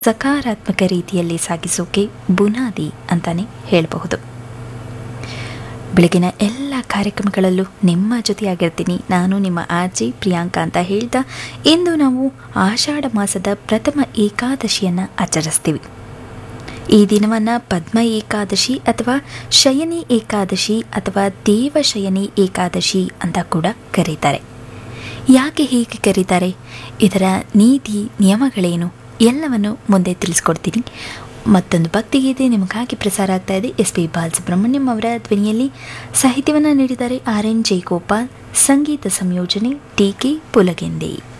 ಸಕಾರಾತ್ಮಕ ರೀತಿಯಲ್ಲಿ ಸಾಗಿಸೋಕೆ ಬುನಾದಿ ಅಂತಾನೆ ಹೇಳಬಹುದು ಬೆಳಗಿನ ಎಲ್ಲ ಕಾರ್ಯಕ್ರಮಗಳಲ್ಲೂ ನಿಮ್ಮ ಜೊತೆಯಾಗಿರ್ತೀನಿ ನಾನು ನಿಮ್ಮ ಆರ್ಜಿ ಪ್ರಿಯಾಂಕಾ ಅಂತ ಹೇಳ್ತಾ ಇಂದು ನಾವು ಆಷಾಢ ಮಾಸದ ಪ್ರಥಮ ಏಕಾದಶಿಯನ್ನು ಆಚರಿಸ್ತೀವಿ ಈ ದಿನವನ್ನು ಪದ್ಮ ಏಕಾದಶಿ ಅಥವಾ ಶಯನಿ ಏಕಾದಶಿ ಅಥವಾ ದೇವಶಯನಿ ಏಕಾದಶಿ ಅಂತ ಕೂಡ ಕರೀತಾರೆ ಯಾಕೆ ಹೀಗೆ ಕರೀತಾರೆ ಇದರ ನೀತಿ ನಿಯಮಗಳೇನು ಎಲ್ಲವನ್ನು ಮುಂದೆ ತಿಳಿಸ್ಕೊಡ್ತೀನಿ ಮತ್ತೊಂದು ಭಕ್ತಿಗೀತೆ ನಿಮಗಾಗಿ ಪ್ರಸಾರ ಆಗ್ತಾ ಇದೆ ಎಸ್ ಪಿ ಬಾಲಸುಬ್ರಹ್ಮಣ್ಯಂ ಅವರ ಧ್ವನಿಯಲ್ಲಿ ಸಾಹಿತ್ಯವನ್ನು ನೀಡಿದ್ದಾರೆ ಆರ್ ಎನ್ ಜಯಗೋಪಾಲ್ ಸಂಗೀತ ಸಂಯೋಜನೆ ಟಿ ಕೆ ಪುಲಗೆಂದೆ